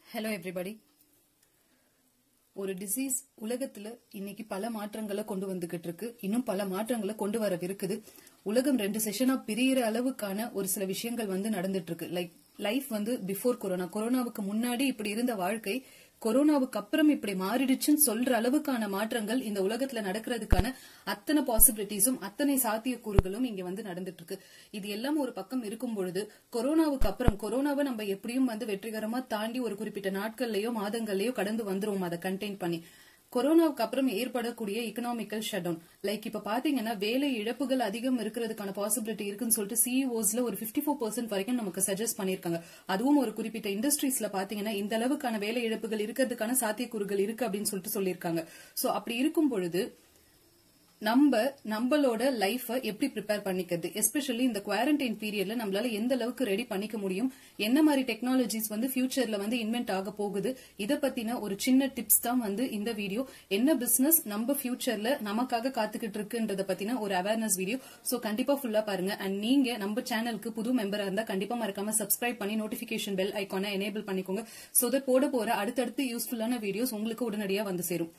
hello everybody ஒரு disease உலகத்துல இன்னைக்கு பல மாற்றங்களை கொண்டு வந்துகிட்டு இருக்கு இன்னும் பல மாற்றங்களை கொண்டு வரவிருக்குது உலகம் ரெண்டு செஷனா பிரியிற அளவுக்கான ஒரு சில விஷயங்கள் வந்து நடந்துட்டு இருக்கு லைக் லைஃப் வந்து பிஃபோர் கொரோனா கொரோனாவுக்கு முன்னாடி இப்படி இருந்த வாழ்க்கை கொரோனாவுக்கு அப்புறம் இப்படி மாறிடுச்சுன்னு சொல்ற அளவுக்கான மாற்றங்கள் இந்த உலகத்துல நடக்கிறதுக்கான அத்தனை பாசிபிலிட்டிஸும் அத்தனை சாத்தியக்கூறுகளும் இங்க வந்து நடந்துட்டு இருக்கு இது எல்லாம் ஒரு பக்கம் இருக்கும் பொழுது கொரோனாவுக்கு அப்புறம் கொரோனாவை நம்ம எப்படியும் வந்து வெற்றிகரமா தாண்டி ஒரு குறிப்பிட்ட நாட்கள்லயோ மாதங்கள்லயோ கடந்து வந்துருவோம் அதை கண்டெயின் பண்ணி கொரோனாவுக்கு அப்புறம் ஏற்படக்கூடிய எக்கனாமிக்கல் ஷட் டவுன் லைக் இப்ப பாத்தீங்கன்னா வேலை இழப்புகள் அதிகம் இருக்கிறதுக்கான பாசிபிலிட்டி இருக்குன்னு சொல்லிட்டு சிஇஓஸ்ல ஒரு பிப்டி ஃபோர் பர்சன்ட் வரைக்கும் நமக்கு சஜஸ்ட் பண்ணிருக்காங்க அதுவும் ஒரு குறிப்பிட்ட இண்டஸ்ட்ரீஸ்ல பாத்தீங்கன்னா இந்த அளவுக்கான வேலை இழப்புகள் இருக்கிறதுக்கான சாத்தியக்கூறுகள் இருக்கு அப்படின்னு சொல்லிட்டு சொல்லியிருக்காங்க சோ அப்படி இருக்கும் பொழுது நம்ம நம்மளோட லைஃப எப்படி ப்ரிப்பேர் பண்ணிக்கிறது எஸ்பெஷலி இந்த குவாரண்டைன் பீரியட்ல நம்மளால எந்த அளவுக்கு ரெடி பண்ணிக்க முடியும் என்ன மாதிரி டெக்னாலஜிஸ் வந்து ஃபியூச்சர்ல வந்து இன்வென்ட் ஆக போகுது இத பத்தின ஒரு சின்ன டிப்ஸ் தான் வந்து இந்த வீடியோ என்ன பிசினஸ் நம்ம ஃபியூச்சர்ல நமக்காக காத்துக்கிட்டு இருக்குன்றத பத்தின ஒரு அவேர்னஸ் வீடியோ சோ கண்டிப்பா ஃபுல்லா பாருங்க அண்ட் நீங்க நம்ம சேனலுக்கு புது மெம்பரா இருந்தா கண்டிப்பா மறக்காம சப்ஸ்கிரைப் பண்ணி நோட்டிபிகேஷன் பெல் ஐக்கான எனேபிள் பண்ணிக்கோங்க சோ தட் போட போற அடுத்தடுத்து யூஸ்ஃபுல்லான வீடியோஸ் உங்களுக்கு உடனடியா வந்து சேரும்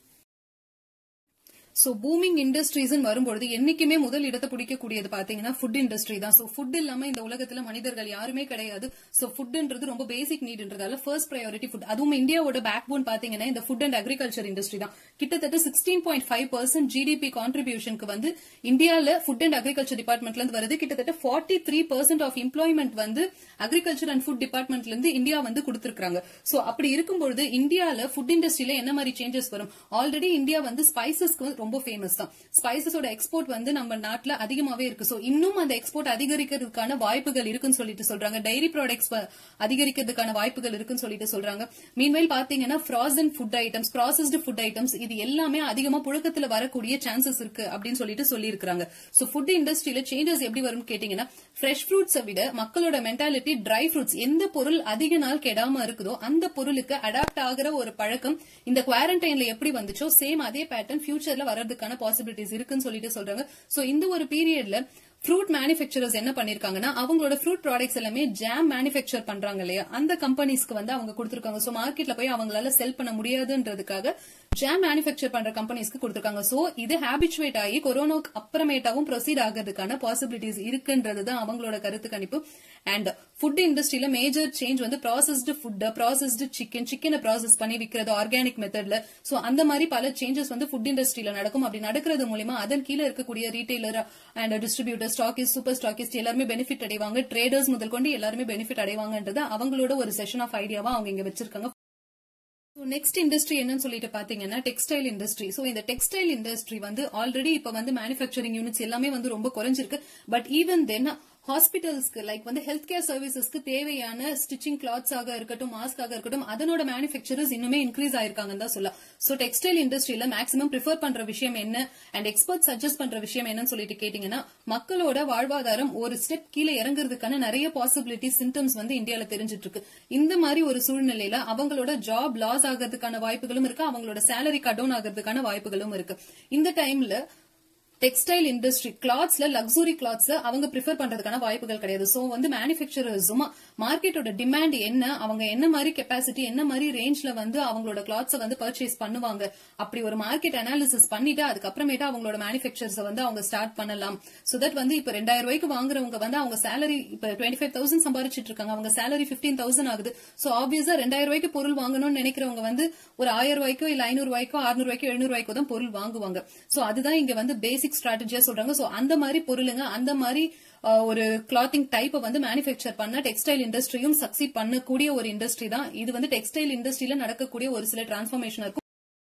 சோ பூமிங் இண்டஸ்ட்ரீஸ் வரும்பொழுது என்னைக்குமே முதல் இடத்தை பிடிக்கக்கூடியது பாத்தீங்கன்னா ஃபுட் இண்டஸ்ட்ரி தான் சோ ஃபுட் இல்லாம இந்த உலகத்துல மனிதர்கள் யாருமே கிடையாது சோ ஃபுட்ன்றது ரொம்ப பேசிக் நீட்ன்றதால ஃபர்ஸ்ட் ப்ரையாரிட்டி ஃபுட் அதுவும் இந்தியாவோட பேக் போன் பாத்தீங்கன்னா இந்த ஃபுட் அண்ட் அக்ரிகல்ச்சர் இண்டஸ்ட்ரி தான் கிட்டத்தட்ட sixteen point five percent GDP கான்ட்ரிபியூஷனுக்கு வந்து இந்தியால ஃபுட் அண்ட் அக்ரிகல்ச்சர் டிபார்ட்மெண்ட்ல இருந்து வருது கிட்டத்தட்ட forty three percent of employment வந்து அக்ரிகல்ச்சர் அண்ட் ஃபுட் டிபார்ட்மெண்ட்ல இருந்து இந்தியா வந்து கொடுத்திருக்காங்க சோ அப்படி இருக்கும்பொழுது இந்தியால ஃபுட் இண்டஸ்ட்ரியில என்ன மாதிரி சேஞ்சஸ் வரும் ஆல்ரெடி இந்தியா வந்து ஸ்பைசஸ்க்கு ரொம்ப ஃபேமஸ் தான் ஸ்பைசஸோட எக்ஸ்போர்ட் வந்து நம்ம நாட்டுல அதிகமாவே இருக்கு சோ இன்னும் அந்த எக்ஸ்போர்ட் அதிகரிக்கிறதுக்கான வாய்ப்புகள் இருக்குன்னு சொல்லிட்டு சொல்றாங்க டைரி ப்ராடக்ட்ஸ் அதிகரிக்கிறதுக்கான வாய்ப்புகள் இருக்குன்னு சொல்லிட்டு சொல்றாங்க மீன்வைல் பாத்தீங்கன்னா frozen food items processed food items இது எல்லாமே அதிகமா புழக்கத்துல வரக்கூடிய சான்சஸ் இருக்கு அப்படின்னு சொல்லிட்டு சொல்லியிருக்காங்க சோ ஃபுட் இண்டஸ்ட்ரியில சேஞ்சஸ் எப்படி வரும்னு கேட்டீங்கன்னா ஃப்ரெஷ் ஃப்ரூட்ஸை விட மக்களோட மென்டாலிட்டி ட்ரை ஃப்ரூட்ஸ் எந்த பொருள் அதிக நாள் கெடாம இருக்குதோ அந்த பொருளுக்கு அடாப்ட் ஆகிற ஒரு பழக்கம் இந்த குவாரண்டைன்ல எப்படி வந்துச்சோ சேம் அதே பேட்டர்ன் ஃபியூச்சர்ல வர்றதுக்கான பாசிபிலிட்டிஸ் இருக்குன்னு சொல்லிட்டு சொல்றாங்க சோ இந்த ஒரு பீரியட்ல ஃப்ரூட் மேனுபேக்சரர்ஸ் என்ன பண்ணிருக்காங்கன்னா அவங்களோட ஃப்ரூட் ப்ராடக்ட்ஸ் எல்லாமே ஜாம் மேனுபேக்சர் பண்றாங்க இல்லையா அந்த கம்பெனிஸ்க்கு வந்து அவங்க கொடுத்திருக்காங்க சோ மார்க்கெட்ல போய் அவங்களால செல் பண்ண முடியாதுன்றதுக்காக ஜாம் மேனுபேக்சர் பண்ற கம்பெனிஸ்க்கு கொடுத்திருக்காங்க சோ இது ஹேபிச்சுவேட் ஆகி கொரோனாக்கு அப்புறமேட்டாவும் ப்ரொசீட் ஆகிறதுக்கான பாசிபிலிட்டிஸ் இருக்குன்றது தான் அவங்களோட கருத்து கணிப்பு அண்ட் ஃபுட் இண்டஸ்ட்ரியில மேஜர் சேஞ்ச் வந்து ப்ராசஸ்டு ஃபுட் ப்ராசஸ்டு சிக்கன் சிக்கனை ப்ராசஸ் பண்ணி விற்கிறது ஆர்கானிக் மெத்தட்ல சோ அந்த மாதிரி பல சேஞ்சஸ் வந்து ஃபுட் இண்டஸ்ட்ரியில நடக்கும் அப்படி நடக்கிறது மூலியமா அதன் கீழே இருக்கக்கூடிய retailer and distributor stockist super stockist எல்லாருமே பெனிஃபிட் அடைவாங்க ட்ரேடர்ஸ் முதல் கொண்டு எல்லாருமே பெனிஃபிட் அடைவாங்கன்றது அவங்களோட ஒரு செஷன் ஆஃப் ஐடியாவா அவங்க இங்க வச்சிருக்காங்க நெக்ஸ்ட் இண்டஸ்ட்ரி என்னன்னு சொல்லிட்டு பாத்தீங்கன்னா டெக்ஸ்டைல் இண்டஸ்ட்ரி சோ இந்த டெக்ஸ்டைல் இண்டஸ்ட்ரி வந்து ஆல்ரெடி இப்ப வந்து மேனுபேக்சரிங் யூனிட்ஸ் எல்லாமே வந்து ரொம்ப குறைஞ்சிருக்கு பட் ஈவன் தென் ஹாஸ்பிட்டல்ஸ்க்கு லைக் வந்து ஹெல்த் கேர் சர்வீசஸ்க்கு தேவையான ஸ்டிச்சிங் கிளாத்ஸ் ஆக இருக்கட்டும் மாஸ்க் ஆக இருக்கட்டும் அதனோட மேனுபேக்சரர்ஸ் இன்னுமே இன்க்ரீஸ் ஆயிருக்காங்கன்னு தான் சொல்லலாம் சோ டெக்ஸ்டைல் இண்டஸ்ட்ரியில மேக்ஸிமம் ப்ரிஃபர் பண்ற விஷயம் என்ன அண்ட் எக்ஸ்பர்ட் சஜஸ்ட் பண்ற விஷயம் என்னன்னு சொல்லிட்டு கேட்டீங்கன்னா மக்களோட வாழ்வாதாரம் ஒரு ஸ்டெப் கீழே இறங்குறதுக்கான நிறைய பாசிபிலிட்டி சிம்டம்ஸ் வந்து இந்தியால தெரிஞ்சிட்டு இருக்கு இந்த மாதிரி ஒரு சூழ்நிலையில அவங்களோட ஜாப் லாஸ் ஆகிறதுக்கான வாய்ப்புகளும் இருக்கு அவங்களோட சேலரி கட் டவுன் ஆகிறதுக்கான வாய்ப்புகளும் இருக்கு இந்த டைம்ல டெக்ஸ்டைல் இண்டஸ்ட்ரி கிளாத்ஸ்ல லக்ஸுரி கிளாத்ஸ் அவங்க ப்ரிஃபர் பண்றதுக்கான வாய்ப்புகள் கிடையாது சோ வந்து மேனுபேக்சரர்ஸும் மார்க்கெட்டோட டிமாண்ட் என்ன அவங்க என்ன மாதிரி கெப்பாசிட்டி என்ன மாதிரி ரேஞ்ச்ல வந்து அவங்களோட கிளாத்ஸை வந்து பர்ச்சேஸ் பண்ணுவாங்க அப்படி ஒரு மார்க்கெட் அனாலிசிஸ் பண்ணிட்டு அதுக்கப்புறமேட்டா அவங்களோட மேனுபேக்சர்ஸ் வந்து அவங்க ஸ்டார்ட் பண்ணலாம் சோ தட் வந்து இப்ப ரெண்டாயிரம் ரூபாய்க்கு வாங்குறவங்க வந்து அவங்க சேலரி இப்ப டுவெண்ட்டி ஃபைவ் தௌசண்ட் சம்பாரிச்சிட்டு இருக்காங்க அவங்க சேலரி பிப்டீன் தௌசண்ட் ஆகுது சோ ஆப்வியஸா ரெண்டாயிரம் ரூபாய்க்கு பொருள் வாங்கணும்னு நினைக்கிறவங்க வந்து ஒரு ஆயிரம் ரூபாய்க்கோ இல்ல ஐநூறு ரூபாய்க்கோ அறுநூறு ரூபாய்க்கோ எழுநூறு ரூபாய்க்கோ தான் பொருள் வாங்குவாங்க சோ அதுதான் இங்க வந்து பேசிக் பேசிக் ஸ்ட்ராட்டஜியா சொல்றாங்க சோ அந்த மாதிரி பொருளுங்க அந்த மாதிரி ஒரு கிளாத்திங் டைப்பை வந்து மேனுபேக்சர் பண்ண டெக்ஸ்டைல் இண்டஸ்ட்ரியும் சக்சீட் பண்ணக்கூடிய ஒரு இண்டஸ்ட்ரி தான் இது வந்து டெக்ஸ்டைல் இண்டஸ்ட்ரியில நடக்கக்கூடிய ஒரு சில டிரான்ஸ்ஃபர்மேஷன் இருக்கும்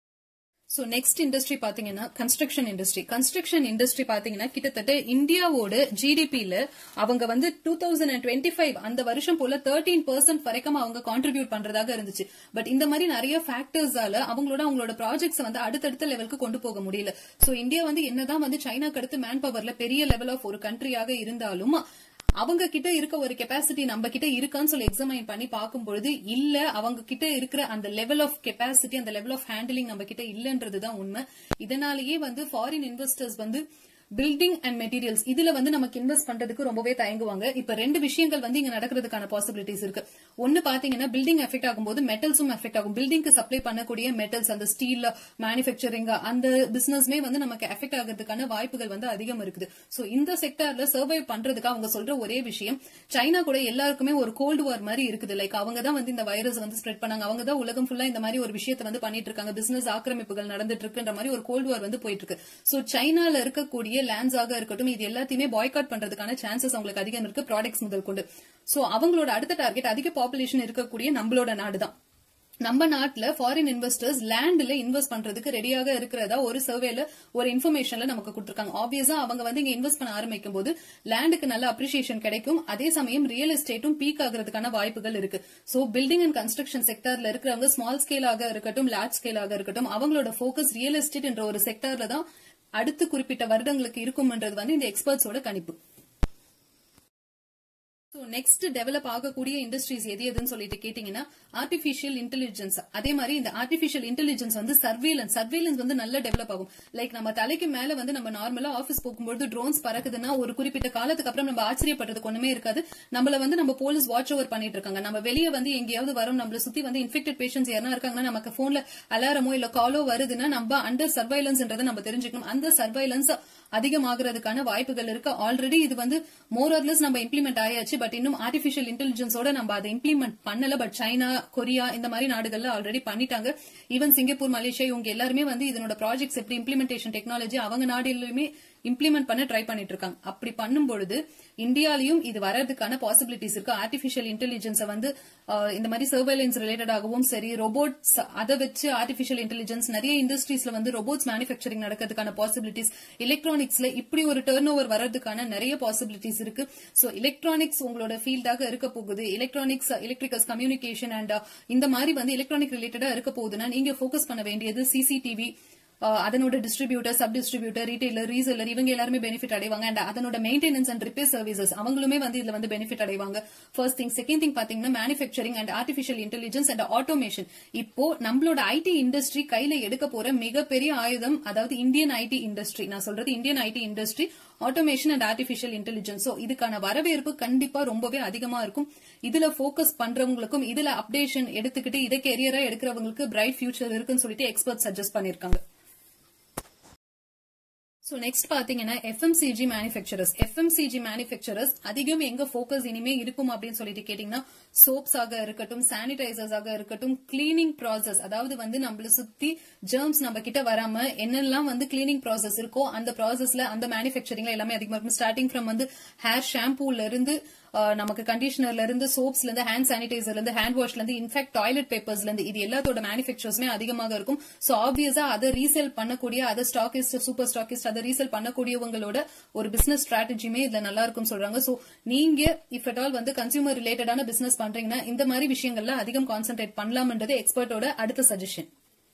சோ நெக்ஸ்ட் இண்டஸ்ட்ரி பாத்தீங்கன்னா கன்ஸ்ட்ரக்ஷன் இண்டஸ்ட்ரி கன்ஸ்ட்ரக்ஷன் இண்டஸ்ட்ரி பாத்தீங்கன்னா கிட்டத்தட்ட இந்தியாவோட ஜிடிபியில அவங்க வந்து two thousand and twenty five அந்த வருஷம் போல தேர்ட்டீன் பர்சன்ட் வரைக்கும் அவங்க கான்ட்ரிபியூட் பண்றதாக இருந்துச்சு பட் இந்த மாதிரி நிறைய ஃபேக்டர்ஸால அவங்களோட அவங்களோட ப்ராஜெக்ட்ஸ் வந்து அடுத்தடுத்த லெவலுக்கு கொண்டு போக முடியல சோ இந்தியா வந்து என்னதான் வந்து சைனாக்கு அடுத்து மேன் பவர்ல பெரிய லெவல் ஆஃப் ஒரு கண்ட்ரியாக இருந்தாலும் அவங்க கிட்ட இருக்க ஒரு கெப்பாசிட்டி நம்ம கிட்ட இருக்கான்னு சொல்லி எக்ஸாமைன் பண்ணி பார்க்கும்பொழுது இல்ல அவங்க கிட்ட இருக்கிற அந்த லெவல் ஆஃப் கெப்பாசிட்டி அந்த லெவல் ஆஃப் ஹேண்டிலிங் நம்ம கிட்ட இல்லன்றதுதான் உண்மை இதனாலேயே வந்து ஃபாரின் இன்வெஸ்டர்ஸ் வந்து பில்டிங் அண்ட் மெட்டீரியல்ஸ் இதுல வந்து நமக்கு இன்வெஸ்ட் பண்றதுக்கு ரொம்பவே தயங்குவாங்க இப்ப ரெண்டு விஷயங்கள் வந்து இங்க நடக்கிறதுக்கான பாசிபிலிட்டிஸ் இருக்கு ஒன்னு பாத்தீங்கன்னா பில்டிங் எஃபெக்ட் ஆகும்போது மெட்டல்ஸும் எஃபெக்ட் ஆகும் பில்டிங்க்கு சப்ளை பண்ணக்கூடிய மெட்டல்ஸ் அந்த ஸ்டீல் மேனுபேக்சரிங் அந்த பிசினஸ்மே வந்து நமக்கு எஃபெக்ட் ஆகிறதுக்கான வாய்ப்புகள் வந்து அதிகம் இருக்குது சோ இந்த செக்டர்ல சர்வை பண்றதுக்கு அவங்க சொல்ற ஒரே விஷயம் சைனா கூட எல்லாருக்குமே ஒரு கோல்டு வார் மாதிரி இருக்குது லைக் அவங்க தான் வந்து இந்த வைரஸ் வந்து ஸ்ப்ரெட் பண்ணாங்க அவங்க தான் உலகம் ஃபுல்லா இந்த மாதிரி ஒரு விஷயத்தை வந்து பண்ணிட்டு இருக்காங்க பிசினஸ் ஆக்கிரமிப்புகள் நடந்துட்டு இருக்குன்ற மாதிரி ஒரு கோல்டு வார் வந்து போயிட்டு இருக்கு சோ சைனால இருக்கக்கூடிய லேண்ட்ஸாக இருக்கட்டும் இது எல்லாத்தையுமே பாய்காட் பண்றதுக்கான சான்சஸ் அவங்களுக்கு அதிகம் இருக்கு ப்ராடக்ட்ஸ் முதல் கொண்டு சோ அவங்களோட அடுத்த டார்கெட் அதிக பாப்புலேஷன் இருக்கக்கூடிய நம்மளோட நாடு தான் நம்ம நாட்டுல ஃபாரின் இன்வெஸ்டர்ஸ் லேண்ட்ல இன்வெஸ்ட் பண்றதுக்கு ரெடியாக இருக்கிறதா ஒரு சர்வேல ஒரு இன்ஃபர்மேஷன்ல நமக்கு கொடுத்திருக்காங்க ஆப்வியஸா அவங்க வந்து இங்க இன்வெஸ்ட் பண்ண ஆரம்பிக்கும் போது லேண்டுக்கு நல்ல அப்ரிசியேஷன் கிடைக்கும் அதே சமயம் ரியல் எஸ்டேட்டும் பீக் ஆகிறதுக்கான வாய்ப்புகள் இருக்கு சோ பில்டிங் அண்ட் கன்ஸ்ட்ரக்ஷன் செக்டர்ல இருக்கிறவங்க ஸ்மால் ஸ்கேலாக இருக்கட்டும் லார்ஜ் ஸ்கேலாக இருக்கட்டும் அவங்களோட போக்கஸ் ரியல் எஸ்டேட் என்ற ஒரு செக்டர்ல தான் அடுத்து குறிப்பிட்ட வருடங்களுக்கு இருக்கும்ன்றது வந்து இந்த எக்ஸ்பர்ட்ஸோட கணிப்பு ஸோ நெக்ஸ்ட் டெவலப் ஆகக்கூடிய இண்டஸ்ட்ரீஸ் எது எதுன்னு சொல்லிட்டு கேட்டீங்கன்னா ஆர்டிபிஷியல் இன்டெலிஜென்ஸ் அதே மாதிரி இந்த ஆர்டிபிஷியல் இன்டெலிஜென்ஸ் வந்து சர்வேலன்ஸ் சர்வேலன்ஸ் வந்து நல்லா டெவலப் ஆகும் லைக் நம்ம தலைக்கு மேல வந்து நம்ம நார்மலா ஆஃபீஸ் போகும்போது ட்ரோன்ஸ் பறக்குதுன்னா ஒரு குறிப்பிட்ட காலத்துக்கு அப்புறம் நம்ம ஆச்சரியப்படுறதுக்கு ஒண்ணுமே இருக்காது நம்மள வந்து நம்ம போலீஸ் வாட்ச் ஓவர் பண்ணிட்டு இருக்காங்க நம்ம வெளியே வந்து எங்கேயாவது வரோம் நம்மள சுத்தி வந்து இன்ஃபெக்டட் பேஷன்ஸ் யாரா இருக்காங்கன்னா நமக்கு போன்ல அலாரமோ இல்ல காலோ வருதுன்னா நம்ம அண்டர் சர்வைலன்ஸ்ன்றதை நம்ம தெரிஞ்சுக்கணும் அந்த சர்வைலன்ஸ் அதிகமாகிறதுக்கான வாய்ப்புகள் இருக்கு ஆல்ரெடி இது வந்து மோர் ஆர்லெஸ் நம்ம இம்ப்ளிமெண்ட் ஆயாச்சு பட் இன்னும் ஆர்டிபிஷியல் இன்டெலிஜென்ஸோட நம்ம அதை இம்ப்ளிமெண்ட் பண்ணல பட் சைனா கொரியா இந்த மாதிரி நாடுகள்ல ஆல்ரெடி பண்ணிட்டாங்க ஈவன் சிங்கப்பூர் மலேசியா இவங்க எல்லாருமே வந்து இதனோட ப்ராஜெக்ட்ஸ் எப்படி இம்ப்ளிமெண்டேஷன் டெக்னாலஜி அவங்க நாடுகளுமே இம்ப்ளிமெண்ட் பண்ண ட்ரை பண்ணிட்டு இருக்காங்க அப்படி பண்ணும் பொழுது இந்தியாலையும் இது வரதுக்கான பாசிபிலிட்டிஸ் இருக்கு ஆர்டிபிஷியல் இன்டெலிஜென்ஸை வந்து அஹ், இந்த மாதிரி சர்வைலன்ஸ் ரிலேட்டடாகவும் சரி ரோபோட்ஸ் அதை வச்சு ஆர்டிபிஷியல் இன்டெலிஜென்ஸ் நிறைய இண்டஸ்ட்ரீஸ்ல வந்து ரோபோட்ஸ் மேனுஃபேக்சரிங் நடக்கிறதுக்கான பாசிபிலிட்டிஸ் எலக்ட்ரானிக்ஸ்ல இப்படி ஒரு டேர்ன் ஓவர் வர்றதுக்கான நிறைய பாசிபிலிட்டிஸ் இருக்கு சோ எலக்ட்ரானிக்ஸ் உங்களோட ஃபீல்டாக இருக்க போகுது எலக்ட்ரானிக்ஸ் எலக்ட்ரிகல்ஸ் கம்யூனிகேஷன் அண்ட் இந்த மாதிரி வந்து எலக்ட்ரானிக் ரிலேட்டடா இருக்க போகுதுன்னா நீங்க ஃபோக்கஸ் பண்ண வேண்டியது சிசிடிவி அஹ் அதனோட distributor sub distributor retailer reseller இவங்க எல்லாருமே பெனிஃபிட் அடைவாங்க அண்ட் அதனோட மெயின்டெனன்ஸ் அண்ட் ரிப்பேர் சர்வீசஸ் அவங்களுமே வந்து இதுல வந்து பெனிஃபிட் அடைவாங்க ஃபர்ஸ்ட் திங் செகண்ட் திங் பாத்தீங்கன்னா manufacturing and artificial intelligence and automation இப்போ நம்மளோட ஐடி இண்டஸ்ட்ரி கையில எடுக்க போற மிகப்பெரிய ஆயுதம் அதாவது இந்தியன் ஐடி இண்டஸ்ட்ரி நான் சொல்றது Indian IT industry automation and artificial intelligence so இதுக்கான வரவேற்பு கண்டிப்பா ரொம்பவே அதிகமா இருக்கும் இதுல ஃபோக்கஸ் பண்றவங்களுக்கும் இதுல அப்டேஷன் எடுத்துக்கிட்டு இதை கெரியரா எடுக்கிறவங்களுக்கு பிரைட் ஃபியூச்சர் இருக்குன்னு சொல்லிட்டு எக்ஸ்பர்ட் சஜஸ்ட் பண்ணிருக்காங்க சோ நெக்ஸ்ட் பாத்தீங்கன்னா எஃப்எம்சிஜி மேனுஃபேக்சரர்ஸ் எஃப்எம்சிஜி மேனுஃபேக்சரர்ஸ் அதிகம் எங்க ஃபோக்கஸ் இனிமே இருக்கும் அப்படின்னு சொல்லிட்டு கேட்டீங்கன்னா சோப்ஸ் ஆக இருக்கட்டும் சானிடைசர்ஸ் ஆக இருக்கட்டும் கிளீனிங் ப்ராசஸ் அதாவது வந்து நம்மள சுத்தி ஜெர்ம்ஸ் நம்ம கிட்ட வராம என்னெல்லாம் வந்து கிளீனிங் ப்ராசஸ் இருக்கோ அந்த ப்ராசஸ்ல அந்த மேனுஃபேக்சரிங்ல எல்லாமே அதிகமா இருக்கும் ஸ்டார்டிங் ஃப்ரம் வந்து ஹேர் ஷாம்பூல இருந்து அஹ், நமக்கு கண்டிஷனர்ல இருந்து சோப்ஸ்ல இருந்து ஹேண்ட் சானிடைசர்ல இருந்து ஹேண்ட் வாஷ்ல இருந்து இன்ஃபேக்ட் டாய்லெட் பேப்பர்ஸ்ல இருந்து இது எல்லாத்தோட மேனுஃபேக்சர்ஸ்மே அதிகமாக இருக்கும் சோ ஆப்வியஸா அதை ரீசேல் பண்ணக்கூடிய அதை ஸ்டாக்கிஸ்ட் சூப்பர் ஸ்டாக்கிஸ்ட் அதை ரீசேல் பண்ணக்கூடியவங்களோட ஒரு பிசினஸ் ஸ்ட்ராட்டஜியுமே இதுல நல்லா இருக்கும் சொல்றாங்க சோ நீங்க இஃப் அட் ஆல் வந்து கன்சியூமர் ரிலேட்டடான பிசினஸ் பண்றீங்கன்னா இந்த மாதிரி விஷயங்கள்ல அதிகம் கான்சென்ட்ரேட் பண்ணலாம்ன்றது எக்ஸ்பர்ட்டோட அடுத்த சஜஷன்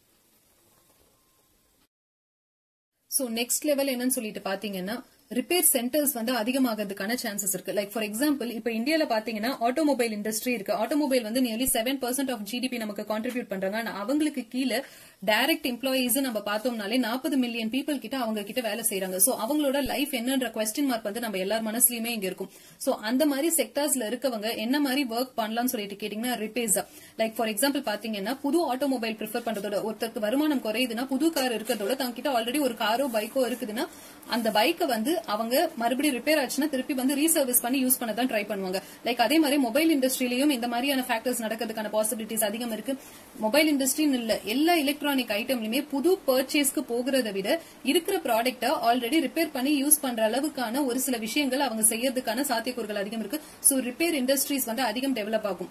சோ நெக்ஸ்ட் லெவல் என்னன்னு சொல்லிட்டு பாத்தீங்கன்னா ரிப்பேர் சென்டர்ஸ் வந்து அதிகமாகிறதுக்கான சான்சஸ் இருக்கு லைக் ஃபார் எக்ஸாம்பிள் இப்ப இந்தியால பாத்தீங்கன்னா ஆட்டோமொபைல் இண்டஸ்ட்ரி இருக்கு ஆட்டோமொபைல் வந்து nearly seven percent of GDP நமக்கு கான்ட்ரிபியூட் பண்றாங்க ஆனா அவங்களுக்கு கீழே டைரக்ட் எம்ப்ளாயீஸ் நம்ம பார்த்தோம்னாலே நாற்பது மில்லியன் பீப்புள் கிட்ட அவங்க கிட்ட வேலை செய்யறாங்க சோ அவங்களோட லைஃப் என்னன்ற கொஸ்டின் மார்க் வந்து நம்ம எல்லார் மனசுலயுமே இங்க இருக்கும் சோ அந்த மாதிரி செக்டர்ஸ்ல இருக்கவங்க என்ன மாதிரி ஒர்க் பண்ணலாம்னு சொல்லிட்டு கேட்டீங்கன்னா ரிப்பேர்ஸ் லைக் ஃபார் எக்ஸாம்பிள் பாத்தீங்கன்னா புது ஆட்டோமொபைல் ப்ரிஃபர் பண்றதோட ஒருத்தருக்கு வருமானம் குறையுதுன்னா புது கார் இருக்கிறதோட தங்க கிட்ட ஆல்ரெடி ஒரு காரோ பைக்கோ இருக்குதுன்னா அந்த பைக்கை வந்து அவங்க மறுபடியும் ரிப்பேர் ஆச்சுன்னா திருப்பி வந்து ரீசர்வீஸ் பண்ணி யூஸ் பண்ண தான் ட்ரை பண்ணுவாங்க லைக் அதே மாதிரி மொபைல் இண்டஸ்ட்ரியிலயும் இந்த மாதிரியான ஃபேக்டர்ஸ் நடக்கிறதுக்கான பாசிபிலிட்டிஸ் அதிகம் இருக்கு மொபைல் இண்டஸ்ட்ரின்னு இல்ல எல்லா எலக்ட்ரானிக் ஐட்டம்லயுமே புது பர்ச்சேஸ்க்கு போகிறத விட இருக்கிற ப்ராடக்ட்டை ஆல்ரெடி ரிப்பேர் பண்ணி யூஸ் பண்ற அளவுக்கான ஒரு சில விஷயங்கள் அவங்க செய்யறதுக்கான சாத்தியக்கூறுகள் அதிகம் இருக்கு சோ ரிப்பேர் இண்டஸ்ட்ரீஸ் வந்து அதிகம் டெவலப் ஆகும்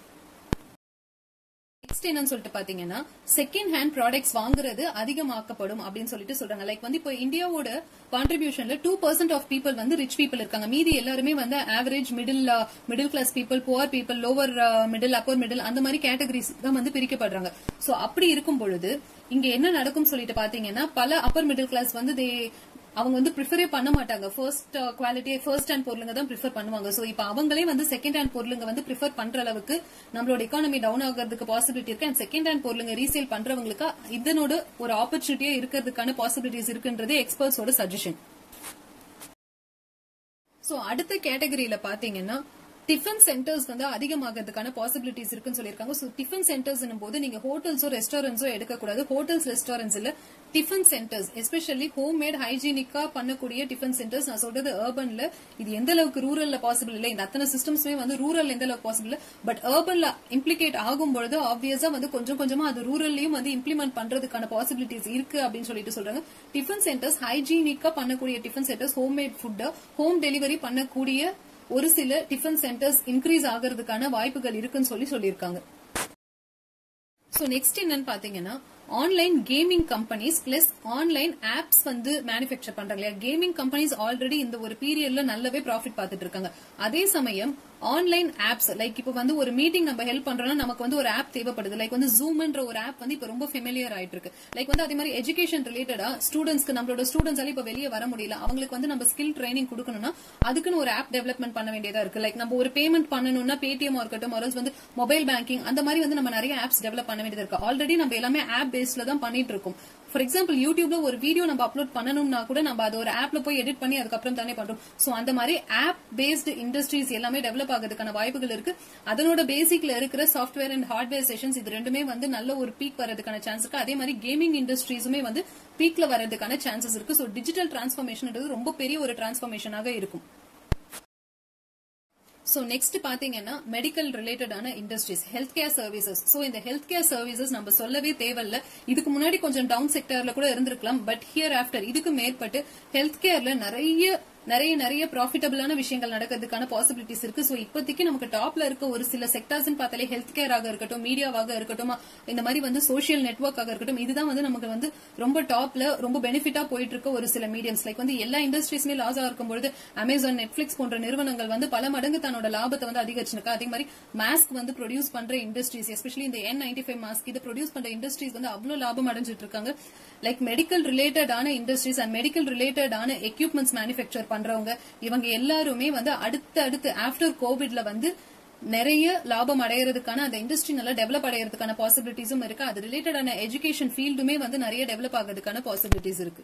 நெக்ஸ்ட் என்னன்னு சொல்லிட்டு பாத்தீங்கன்னா செகண்ட் ஹேண்ட் ப்ராடக்ட்ஸ் வாங்குறது அதிகமாக்கப்படும் அப்படின்னு சொல்லிட்டு சொல்றாங்க லைக் வந்து இப்போ இந்தியாவோட கான்ட்ரிபியூஷன்ல டூ பர்சன்ட் ஆஃப் பீப்புள் வந்து ரிச் பீப்புள் இருக்காங்க மீதி எல்லாருமே வந்து average middle middle class people poor people lower middle upper middle அந்த மாதிரி கேட்டகரிஸ் தான் வந்து பிரிக்கப்படுறாங்க சோ அப்படி இருக்கும் பொழுது இங்க என்ன நடக்கும் சொல்லிட்டு பாத்தீங்கன்னா பல அப்பர் மிடில் கிளாஸ் வந்து they அவங்க வந்து ப்ரிஃபரே பண்ண மாட்டாங்க ஃபர்ஸ்ட் குவாலிட்டி ஃபர்ஸ்ட் ஹேண்ட் பொருளுங்க தான் ப்ரிஃபர் பண்ணுவாங்க சோ இப்போ அவங்களே வந்து செகண்ட் ஹேண்ட் பொருளுங்க வந்து ப்ரிஃபர் பண்ற அளவுக்கு நம்மளோட எக்கானமி டவுன் ஆகிறதுக்கு பாசிபிலிட்டி இருக்கு அண்ட் செகண்ட் ஹேண்ட் பொருளுங்க ரீசேல் பண்றவங்களுக்கு இதனோட ஒரு ஆப்பர்ச்சுனிட்டியா இருக்கிறதுக்கான பாசிபிலிட்டிஸ் இருக்குன்றது எக்ஸ்பர்ட்ஸோட சஜஷன் சோ அடுத்த கேட்டகரியில பாத்தீங்கன்னா டிஃபன் சென்டர்ஸ் வந்து அதிகமாகிறதுக்கான பாசிபிலிட்டிஸ் இருக்குன்னு சொல்லியிருக்காங்க சோ டிஃபன் சென்டர்ஸ் போது நீங்க ஹோட்டல்ஸோ ரெஸ்டாரண்ட்ஸோ எடுக்கக்கூடாது ஹோட்டல்ஸ் ரெஸ்டாரண்ட்ஸ் இல்ல tiffin centres especially home made ஹைஜீனிக்கா பண்ணக்கூடிய டிஃபன் சென்டர்ஸ் நான் சொல்றது அர்பன்ல இது எந்த அளவுக்கு ரூரல்ல பாசிபிள் இல்ல இந்த அத்தனை சிஸ்டம்ஸுமே வந்து ரூரல் எந்த அளவுக்கு பாசிபிள் இல்ல பட் அர்பன்ல இம்ப்ளிகேட் ஆகும் பொழுது ஆப்வியஸா வந்து கொஞ்சம் கொஞ்சமா அது ரூரல்லையும் வந்து இம்ப்ளிமெண்ட் பண்றதுக்கான பாசிபிலிட்டிஸ் இருக்கு அப்படின்னு சொல்லிட்டு சொல்றாங்க டிஃபன் சென்டர்ஸ் ஹைஜீனிக்கா பண்ணக்கூடிய tiffin centres home made food home delivery பண்ணக்கூடிய ஒரு சில டிஃபன் சென்டர்ஸ் இன்க்ரீஸ் ஆகிறதுக்கான வாய்ப்புகள் இருக்குன்னு சொல்லி சொல்லியிருக்காங்க சோ நெக்ஸ்ட் என்னன்னு பாத்தீங்கன்னா online gaming companies plus online apps வந்து மேனுபேக்சர் பண்றாங்க இல்லையா கேமிங் கம்பெனிஸ் ஆல்ரெடி இந்த ஒரு பீரியட்ல நல்லாவே ப்ராஃபிட் பார்த்துட்டு இருக்காங்க அதே சமயம் ஆன்லைன் ஆப்ஸ் லைக் இப்போ வந்து ஒரு மீட்டிங் நம்ம ஹெல்ப் பண்றோம்னா நமக்கு வந்து ஒரு ஆப் தேவைப்படுது லைக் வந்து ஜூம்ன்ற ஒரு ஆப் வந்து இப்போ ரொம்ப ஃபெமிலியர் ஆயிட்டு இருக்கு லைக் வந்து அதே மாதிரி எஜுகேஷன் ரிலேட்டடா ஸ்டூடெண்ட்ஸ்க்கு நம்மளோட ஸ்டூடெண்ட்ஸால இப்போ வெளியே வர முடியல அவங்களுக்கு வந்து நம்ம ஸ்கில் ட்ரைனிங் கொடுக்கணும்னா அதுக்குன்னு ஒரு ஆப் டெவலப்மெண்ட் பண்ண வேண்டியதா இருக்கு லைக் நம்ம ஒரு பேமெண்ட் பண்ணணும்னா பேடிஎம் இருக்கட்டும் ஆர்எல்ஸ் வந்து மொபைல் பேங்கிங் அந்த மாதிரி வந்து நம்ம நிறைய ஆப்ஸ் டெவலப் பண்ண வேண்டியது இருக்கு ஆல்ரெடி நம்ம எல்லாமே ஆப் பேஸ்ல தான் பண்ணிட்டு இருக்கோம் ஃபார் எக்ஸாம்பிள் யூடியூப்ல ஒரு வீடியோ நம்ம அப்லோட் பண்ணணும்னா கூட நம்ம அது ஒரு ஆப்ல போய் எடிட் பண்ணி அதுக்கப்புறம் தானே பண்றோம் சோ அந்த மாதிரி ஆப் பேஸ்டு இண்டஸ்ட்ரீஸ் எல்லாமே டெவலப் ஆகிறதுக்கான வாய்ப்புகள் இருக்கு அதனோட பேசிக்ல இருக்கிற சாஃப்ட்வேர் அண்ட் ஹார்ட்வேர் செஷன்ஸ் இது ரெண்டுமே வந்து நல்ல ஒரு பீக் வரதுக்கான சான்ஸ் இருக்கு அதே மாதிரி கேமிங் இண்டஸ்ட்ரீஸுமே வந்து பீக்ல வரதுக்கான சான்சஸ் இருக்கு சோ டிஜிட்டல் டிரான்ஸ்ஃபர்மேஷன் ரொம்ப பெரிய ஒரு டிரான்ஸ்ஃபர்மேஷனாக இருக்கும் சோ நெக்ஸ்ட் பாத்தீங்கன்னா மெடிக்கல் ரிலேட்டடான industries health care services so இந்த ஹெல்த் கேர் சர்வீசஸ் நம்ம சொல்லவே தேவையில்ல இதுக்கு முன்னாடி கொஞ்சம் டவுன் செக்டர்ல கூட இருந்திருக்கலாம் பட் ஹியர் ஆஃப்டர் இதுக்கு மேற்பட்டு ஹெல்த் கேர்ல நிறைய நிறைய நிறைய ப்ராஃபிட்டபிளான விஷயங்கள் நடக்கிறதுக்கான பாசிபிலிட்டிஸ் இருக்கு சோ இப்போதைக்கு நமக்கு டாப்ல இருக்க ஒரு சில செக்டர்ஸ் பார்த்தாலே ஹெல்த் கேராக இருக்கட்டும் மீடியாவாக இருக்கட்டும் இந்த மாதிரி வந்து சோஷியல் நெட்ஒர்க்காக இருக்கட்டும் இதுதான் வந்து நமக்கு வந்து ரொம்ப டாப்ல ரொம்ப பெனிஃபிட்டா போயிட்டு இருக்க ஒரு சில மீடியம்ஸ் லைக் வந்து எல்லா இண்டஸ்ட்ரீஸ்மே லாஸா இருக்கும்பொழுது அமேசான் நெட்ஃபிளிக்ஸ் போன்ற நிறுவனங்கள் வந்து பல மடங்கு தன்னோட லாபத்தை வந்து அதிகரிச்சிருக்கா அதே மாதிரி மாஸ்க் வந்து ப்ரொடியூஸ் பண்ற இண்டஸ்ட்ரீஸ் எஸ்பெஷலி இந்த என் நைன்டி ஃபைவ் மாஸ்க் இதை ப்ரொடியூஸ் பண்ற இண்டஸ்ட்ரீஸ் வந்து அவ்வளவு லாபம் அடைஞ்சிட்டு இருக்காங்க லைக் மெடிக்கல் ரிலேட்டடான இண்டஸ்ட்ரீஸ் அண்ட் மெடிக்கல் ரிலேட்டடான எக்யூப்மெண்ட்ஸ் மேனுஃபேக்சர் பண்றவங்க இவங்க எல்லாருமே வந்து அடுத்து அடுத்து ஆஃப்டர் கோவிட்ல வந்து நிறைய லாபம் அடையறதுக்கான அந்த இண்டஸ்ட்ரி நல்லா டெவலப் அடையறதுக்கான பாசிபிலிட்டிஸும் இருக்கு அது ரிலேட்டடான எஜுகேஷன் ஃபீல்டுமே வந்து நிறைய டெவலப் ஆகிறதுக்கான பாசிபிலிட்டிஸ் இருக்கு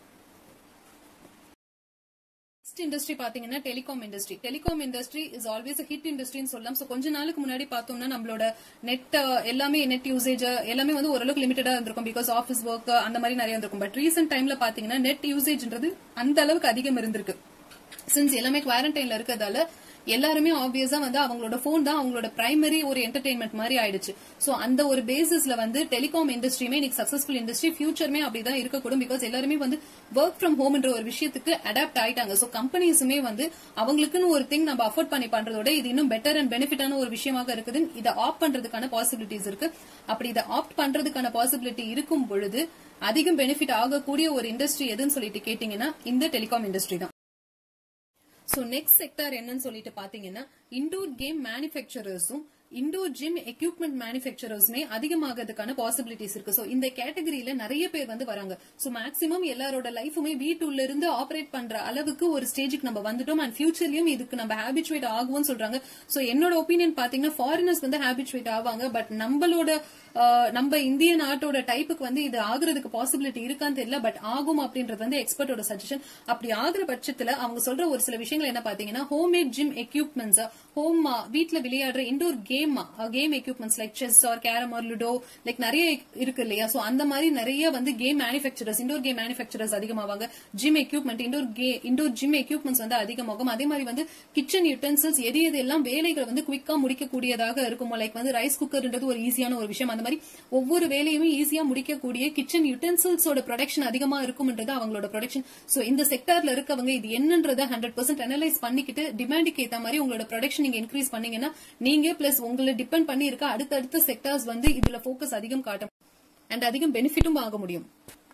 நெக்ஸ்ட் இண்டஸ்ட்ரி பாத்தீங்கன்னா telecom industry telecom industry is always hit இண்டஸ்ட்ரின்னு சொல்லலாம் சோ கொஞ்ச நாளுக்கு முன்னாடி பார்த்தோம்னா நம்மளோட நெட் எல்லாமே நெட் யூசேஜ் எல்லாமே வந்து ஓரளவுக்கு லிமிட்டடா இருந்திருக்கும் பிகாஸ் ஆஃபீஸ் ஒர்க் அந்த மாதிரி நிறைய இருந்திருக்கும் பட் ரீசென்ட் டைம்ல பாத்தீங்கன்னா நெட் யூசேஜ்ன்றது அந்த அளவுக்கு அதிகம் இருந்திருக்கு சின்ஸ் எல்லாமே குவாரண்டைன்ல இருக்கிறதால எல்லாருமே ஆப்வியஸா வந்து அவங்களோட போன் தான் அவங்களோட பிரைமரி ஒரு என்டர்டைன்மெண்ட் மாதிரி ஆயிடுச்சு சோ அந்த ஒரு பேசிஸ்ல வந்து டெலிகாம் இண்டஸ்ட்ரியுமே இன்னைக்கு சக்சஸ்ஃபுல் இண்டஸ்ட்ரி ஃபியூச்சருமே அப்படிதான் இருக்கக்கூடும் பிகாஸ் எல்லாருமே வந்து ஒர்க் ஃப்ரம் ஹோம்ன்ற ஒரு விஷயத்துக்கு அடாப்ட் ஆயிட்டாங்க சோ கம்பெனிஸுமே வந்து அவங்களுக்குன்னு ஒரு திங் நம்ம அஃபோர்ட் பண்ணி பண்றதோட இது இன்னும் பெட்டர் அண்ட் பெனிஃபிட்டான ஒரு விஷயமாக இருக்குது இதை ஆப் பண்றதுக்கான பாசிபிலிட்டிஸ் இருக்கு அப்படி இதை ஆப்ட் பண்றதுக்கான பாசிபிலிட்டி இருக்கும் பொழுது அதிகம் பெனிஃபிட் ஆகக்கூடிய ஒரு இண்டஸ்ட்ரி எதுன்னு சொல்லிட்டு கேட்டீங்கன்னா இந்த டெலிகாம் இண்டஸ்ட்ரி தான் சோ நெக்ஸ்ட் செக்டார் என்னன்னு சொல்லிட்டு பாத்தீங்கன்னா இண்டோர் கேம் மேனுபேக்சரர்ஸும் இண்டோர் ஜிம் எக்யூப்மெண்ட் மேனுபேக்சரர்ஸ்மே அதிகமாகிறதுக்கான பாசிபிலிட்டிஸ் இருக்கு சோ இந்த கேட்டகரியில நிறைய பேர் வந்து வராங்க சோ மேக்சிமம் எல்லாரோட லைஃபுமே வீட்டுள்ள இருந்து ஆபரேட் பண்ற அளவுக்கு ஒரு ஸ்டேஜுக்கு நம்ம வந்துட்டோம் அண்ட் ஃபியூச்சர்லயும் இதுக்கு நம்ம ஹேபிச்சுவேட் ஆகும்னு சொல்றாங்க சோ என்னோட ஒப்பீனியன் பாத்தீங்கன்னா ஃபாரினர்ஸ் வந்து ஹேபிச்சுவேட் ஆவாங்க பட் நம்மளோட நம்ம இந்திய நாட்டோட டைப்புக்கு வந்து இது ஆகுறதுக்கு பாசிபிலிட்டி இருக்கான்னு தெரியல பட் ஆகும் அப்படின்றது வந்து எக்ஸ்பர்ட்டோட சஜஷன் அப்படி ஆகுற பட்சத்துல அவங்க சொல்ற ஒரு சில விஷயங்கள் என்ன பாத்தீங்கன்னா home made gym equipments home வீட்ல விளையாடுற indoor game game equipments like chess or carrom or ludo like நிறைய இருக்கு இல்லையா சோ அந்த மாதிரி நிறைய வந்து game manufacturers indoor game manufacturers அதிகமாவாங்க gym equipment indoor indoor gym equipments வந்து அதிகமாகும் அதே மாதிரி வந்து கிச்சன் யூட்டன்சில்ஸ் எது எது எல்லாம் வேலைகளை வந்து குவிக்கா முடிக்கக்கூடியதாக இருக்கும் லைக் வந்து ரைஸ் குக்கர்ன்றது ஒரு ஈஸியான ஒரு விஷயம் அந்த மாதிரி ஒவ்வொரு வேலையுமே ஈஸியா முடிக்கக்கூடிய கிச்சன் யூட்டன்சில்ஸோட ப்ரொடக்ஷன் அதிகமா இருக்கும்ன்றது அவங்களோட ப்ரொடக்ஷன் சோ இந்த செக்டர்ல இருக்கவங்க இது என்னன்றத ஹண்ட்ரட் பர்சன்ட் அனலைஸ் பண்ணிக்கிட்டு டிமாண்டுக்கு ஏத்த மாதிரி உங்களோட ப்ரொடக்ஷன் நீங்க இன்க்ரீஸ் பண்ணீங்கன்னா நீங்க பிளஸ் உங்களை டிபெண்ட் பண்ணி இருக்க அடுத்தடுத்த செக்டர்ஸ் வந்து இதுல போக்கஸ் அதிகம் காட்டும் அண்ட் அதிகம் பெனிஃபிட்டும் ஆக முடியும்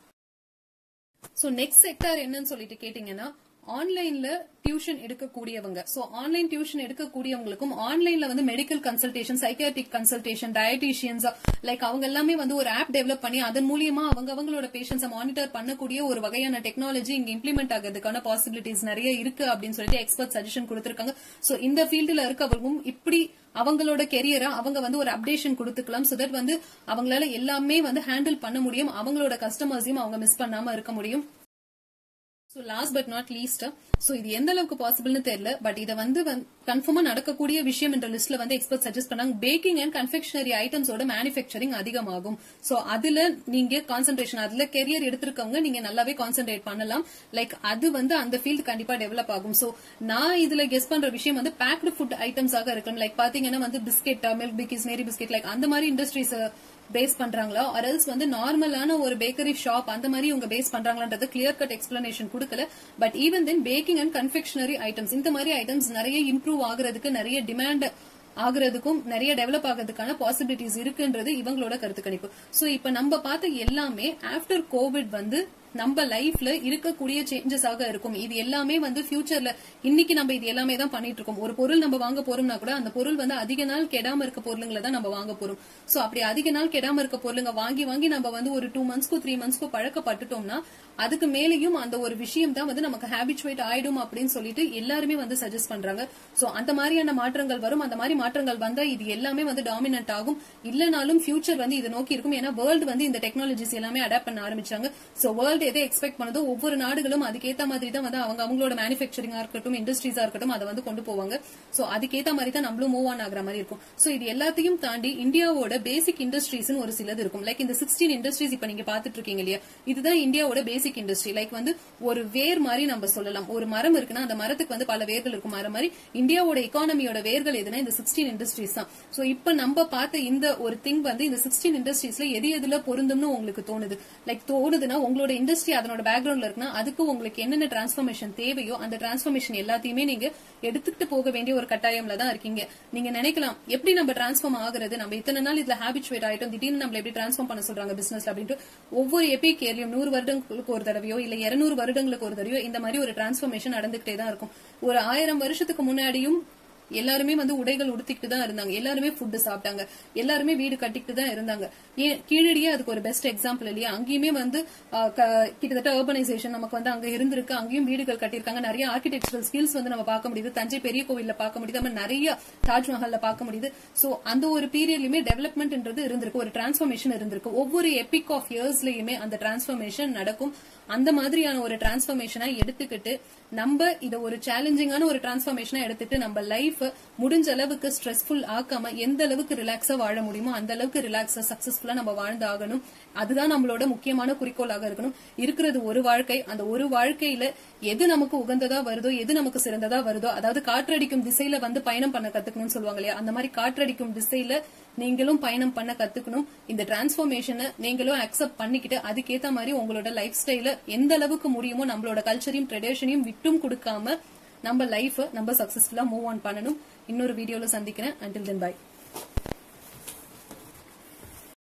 சோ நெக்ஸ்ட் செக்டர் என்னன்னு சொல்லிட்டு கேட்டீங்கன்னா ஆன்லைன்ல டியூஷன் எடுக்கக்கூடியவங்க சோ ஆன்லைன் டியூஷன் எடுக்கக்கூடியவங்களுக்கும் ஆன்லைன்ல வந்து medical consultation psychiatric consultation dietitians like அவங்க எல்லாமே வந்து ஒரு ஆப் டெவலப் பண்ணி அதன் மூலியமா அவங்க அவங்களோட பேஷன்ஸை மானிட்டர் பண்ணக்கூடிய ஒரு வகையான டெக்னாலஜி இங்க இம்ப்ளிமெண்ட் ஆகிறதுக்கான பாசிபிலிட்டிஸ் நிறைய இருக்கு அப்படின்னு சொல்லிட்டு எக்ஸ்பர்ட் சஜஷன் கொடுத்திருக்காங்க சோ இந்த ஃபீல்டுல இருக்கவங்களும் இப்படி அவங்களோட கெரியரை அவங்க வந்து ஒரு அப்டேஷன் கொடுத்துக்கலாம் சோ தட் வந்து அவங்களால எல்லாமே வந்து ஹேண்டில் பண்ண முடியும் அவங்களோட கஸ்டமர்ஸையும் அவங்க மிஸ் பண்ணாம இருக்க முடியும் so last but not least so இது எந்த அளவுக்கு பாசிபிள்னு தெரியல பட் இதை வந்து கன்ஃபார்மா நடக்கக்கூடிய விஷயம் என்ற லிஸ்ட்ல வந்து எக்ஸ்பர்ட் சஜஸ்ட் பண்ணாங்க பேக்கிங் அண்ட் கன்ஃபெக்ஷனரி ஐட்டம்ஸோட மேனுஃபேக்சரிங் அதிகமாகும் ஸோ அதுல நீங்க கான்சென்ட்ரேஷன் அதுல கெரியர் எடுத்திருக்கவங்க நீங்க நல்லாவே கான்சென்ட்ரேட் பண்ணலாம் லைக் அது வந்து அந்த ஃபீல்டு கண்டிப்பா டெவலப் ஆகும் ஸோ நான் இதுல கெஸ் பண்ற விஷயம் வந்து பேக்டு ஃபுட் ஐட்டம்ஸாக இருக்கும் லைக் பாத்தீங்கன்னா வந்து biscuit milk Bikis Marie biscuit like அந்த மாதிரி இண்டஸ்ட்ரீஸ் பேஸ் பண்றாங்களா ஆர் எல்ஸ் வந்து நார்மலான ஒரு பேக்கரி ஷாப் அந்த மாதிரி இவங்க பேஸ் பண்றாங்கன்றது கிளியர் கட் எக்ஸ்பிளனேஷன் கொடுக்கல but even then packing and confectionery items இந்த மாதிரி ஐட்டம்ஸ் நிறைய இம்ப்ரூவ் ஆகுறதுக்கு நிறைய டிமாண்ட் ஆகுறதுக்கும் நிறைய டெவலப் ஆகிறதுக்கான பாசிபிலிட்டிஸ் இருக்குன்றது இவங்களோட கருத்து கணிப்பு சோ இப்ப நம்ம பார்த்த எல்லாமே ஆஃப்டர் கோவிட் வந்து நம்ம லைஃப்ல இருக்கக்கூடிய சேஞ்சஸ் ஆக இருக்கும் இது எல்லாமே வந்து ஃபியூச்சர்ல இன்னைக்கு நம்ம இது எல்லாமே தான் பண்ணிட்டு இருக்கோம் ஒரு பொருள் நம்ம வாங்க போறோம்னா கூட அந்த பொருள் வந்து அதிக நாள் கெடாம இருக்க பொருளுங்களை தான் நம்ம வாங்க போறோம் சோ அப்படி அதிக நாள் கெடாம இருக்க பொருளுங்க வாங்கி வாங்கி நம்ம வந்து ஒரு டூ மந்த்ஸ்க்கு த்ரீ மந்த்ஸ்க்கு பழக்கப்பட்டுட்டோம்னா அதுக்கு மேலேயும் அந்த ஒரு விஷயம் தான் வந்து நமக்கு ஹேபிச்சுவேட் ஆயிடும் அப்படின்னு சொல்லிட்டு எல்லாருமே வந்து சஜஸ்ட் பண்றாங்க சோ அந்த மாதிரியான மாற்றங்கள் வரும் அந்த மாதிரி மாற்றங்கள் வந்தா இது எல்லாமே வந்து டாமினன்ட் ஆகும் இல்லனாலும் ஃபியூச்சர் வந்து இதை நோக்கி இருக்கும் ஏன்னா வேர்ல்டு வந்து இந்த டெக்னாலஜிஸ் எல்லாமே அடாப்ட் பண்ண ஆரம்பிச்சாங்க சோ வேர்ல்டு எதை எக்ஸ்பெக்ட் பண்ணதோ ஒவ்வொரு நாடுகளும் அதுக்கேத்த மாதிரி தான் வந்து அவங்க அவங்களோட மேனுஃபேக்சரிங்கா இருக்கட்டும் இண்டஸ்ட்ரீஸா இருக்கட்டும் அதை வந்து கொண்டு போவாங்க சோ அதுக்கேத்த மாதிரி தான் நம்மளும் மூவ் ஆன் ஆகிற மாதிரி இருக்கும் சோ இது எல்லாத்தையும் தாண்டி இந்தியாவோட பேசிக் இண்டஸ்ட்ரீஸ் ஒரு சிலது இருக்கும் லைக் இந்த சிக்ஸ்டீன் இண்டஸ்ட்ரீஸ் இப்ப நீங்க பாத்துட்டு இருக்கீங்க இல்லையா இதுதான் இந்தியாவோட பேசிக் இண்டஸ்ட்ரி லைக் வந்து ஒரு வேர் மாதிரி நம்ம சொல்லலாம் ஒரு மரம் இருக்குன்னா அந்த மரத்துக்கு வந்து பல வேர்கள் இருக்கும் மரம் மாதிரி இந்தியாவோட எக்கானமியோட வேர்கள் எதுனா இந்த சிக்ஸ்டீன் இண்டஸ்ட்ரீஸ் தான் சோ இப்ப நம்ம பார்த்த இந்த ஒரு திங் வந்து இந்த சிக்ஸ்டீன் இண்டஸ்ட்ரீஸ்ல எது எதுல பொருந்தும்னு உங்களுக்கு தோணுது லைக் தோணுதுன்னா உங்களோட இண்டஸ்ட்ரி அதனோட பேக்ரவுண்ட்ல இருக்குன்னா அதுக்கு உங்களுக்கு என்னென்ன டிரான்ஸ்ஃபர்மேஷன் தேவையோ அந்த டிரான்ஸ்ஃபர்மேஷன் எல்லாத்தையுமே நீங்க எடுத்துக்கிட்டு போக வேண்டிய ஒரு கட்டாயம்ல தான் இருக்கீங்க நீங்க நினைக்கலாம் எப்படி நம்ம டிரான்ஸ்ஃபார்ம் ஆகுறது நம்ம இத்தனை நாள் இதுல ஹேபிச்சுவேட் ஆயிட்டோம் திடீர்னு நம்மள எப்படி டிரான்ஸ்ஃபார்ம் பண்ண சொல்றாங்க பிசினஸ் அப்படின்ட்டு ஒவ்வொரு எபிக் ஏரியும் நூறு வருடங்களுக்கு ஒரு தடவையோ இல்ல இருநூறு வருடங்களுக்கு ஒரு தடவையோ இந்த மாதிரி ஒரு டிரான்ஸ்ஃபர்மேஷன் நடந்துகிட்டே தான் இருக்கும் ஒரு ஆயிரம் வருஷத்துக்கு முன்னாடியும் எல்லாருமே வந்து உடைகள் உடுத்திக்கிட்டு தான் இருந்தாங்க எல்லாருமே ஃபுட்டு சாப்பிட்டாங்க எல்லாருமே வீடு கட்டிக்கிட்டு தான் இருந்தாங்க ஏன் கீழடியே அதுக்கு ஒரு பெஸ்ட் எக்ஸாம்பிள் இல்லையா அங்கேயுமே வந்து ஆஹ், க- கிட்டத்தட்ட urbanization நமக்கு வந்து அங்க இருந்திருக்கு அங்கேயும் வீடுகள் கட்டியிருக்காங்க நிறைய ஆர்கிடெக்சரல் ஸ்கில்ஸ் வந்து நம்ம பார்க்க முடியுது தஞ்சை பெரிய கோவில்ல பார்க்க முடியுது நம்ம நிறைய தாஜ்மஹால்ல பார்க்க முடியுது சோ அந்த ஒரு பீரியட்லயுமே டெவலப்மெண்ட்ன்றது இருந்திருக்கு ஒரு டிரான்ஸ்ஃபர்மேஷன் இருந்திருக்கு ஒவ்வொரு எபிக் ஆஃப் இயர்ஸ்லயுமே அந்த டிரான்ஸ்ஃபர்மேஷன் நடக்கும் அந்த மாதிரியான ஒரு டிரான்ஸ்ஃபர்மேஷனை எடுத்துக்கிட்டு நம்ம இத ஒரு சேலஞ்சிங்கான ஒரு டிரான்ஸ்ஃபர்மேஷனா எடுத்துட்டு நம்ம லைஃப் முடிஞ்ச அளவுக்கு ஸ்ட்ரெஸ்ஃபுல் ஆக்காம எந்த அளவுக்கு ரிலாக்ஸா வாழ முடியுமோ அந்த அளவுக்கு ரிலாக்ஸா சக்சஸ்ஃபுல்லா நம்ம வாழ்ந்து ஆகணும் அதுதான் நம்மளோட முக்கியமான குறிக்கோளாக இருக்கணும் இருக்கிறது ஒரு வாழ்க்கை அந்த ஒரு வாழ்க்கையில எது நமக்கு உகந்ததா வருதோ எது நமக்கு சிறந்ததா வருதோ அதாவது காற்றடிக்கும் திசையில வந்து பயணம் பண்ண கத்துக்கணும்னு சொல்லுவாங்க இல்லையா அந்த மாதிரி காற்றடிக்கும் திசையில நீங்களும் பயணம் பண்ண கத்துக்கணும் இந்த டிரான்ஸ்ஃபர்மேஷனை நீங்களும் அக்செப்ட் பண்ணிக்கிட்டு அதுக்கேத்த மாதிரி உங்களோட லைஃப் ஸ்டைல எந்த அளவுக்கு முடியுமோ நம்மளோட கல்ச்சரையும் ட்ரெடிஷனையும் விட்டும் கொடுக்காம நம்ம லைஃப் நம்ம சக்சஸ்ஃபுல்லா மூவ் ஆன் பண்ணணும் இன்னொரு வீடியோல சந்திக்கிறேன் அண்டில் தென் பை